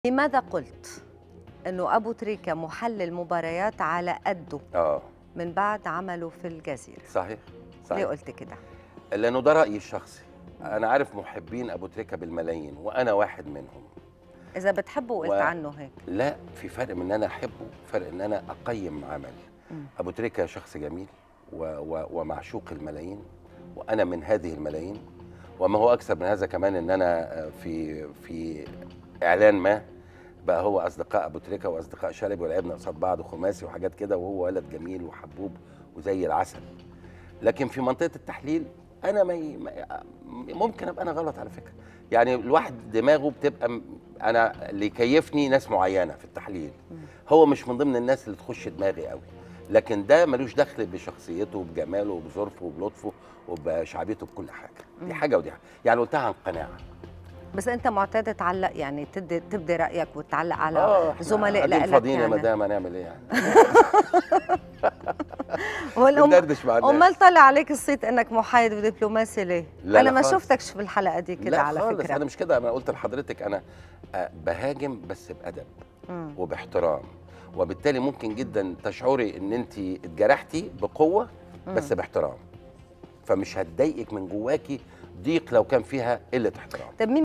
لماذا قلت انه ابو تريكه محلل مباريات على قده اه من بعد عمله في الجزيره صحيح ليه صحيح قلت كده لانه ده رايي الشخصي انا عارف محبين ابو تريكه بالملايين وانا واحد منهم اذا بتحبه قلت و- عنه هيك لا في فرق من ان انا احبه فرق ان انا اقيم عمل مم. ابو تريكه شخص جميل و و ومعشوق الملايين وانا من هذه الملايين وما هو اكثر من هذا كمان ان انا آه، في في اعلان ما بقى هو اصدقاء ابو تريكه واصدقاء شلبي ولعبنا قصاد بعض خماسي وحاجات كده وهو ولد جميل وحبوب وزي العسل لكن في منطقه التحليل انا ما ي- ما- ممكن ابقى انا غلط على فكره يعني الواحد دماغه بتبقى م- انا اللي يكيفني ناس معينه في التحليل هو مش من ضمن الناس اللي تخش دماغي قوي لكن ده ملوش دخل بشخصيته وبجماله وبظروفه وبلطفه وبشعبيته بكل حاجه دي مم. حاجه ودي حاجه يعني قلتها عن قناعه بس انت معتاد تعلق يعني تدي تبدي رايك وتعلق على اه إحنا زملاء قاعدين لك فاضيين يا يعني مدام هنعمل ايه يعني والأم... بندردش مع الناس امال طلع عليك الصيت انك محايد ودبلوماسي ليه؟ لا، انا لا ما خالص. شفتكش في الحلقه دي كده لا على خالص فكره انا مش كده انا قلت لحضرتك انا آه، بهاجم بس بادب مم. وباحترام وبالتالي ممكن جدا تشعري ان انت اتجرحتي بقوه بس مم. باحترام فمش هتضايقك من جواكي ضيق لو كان فيها قله احترام طب مين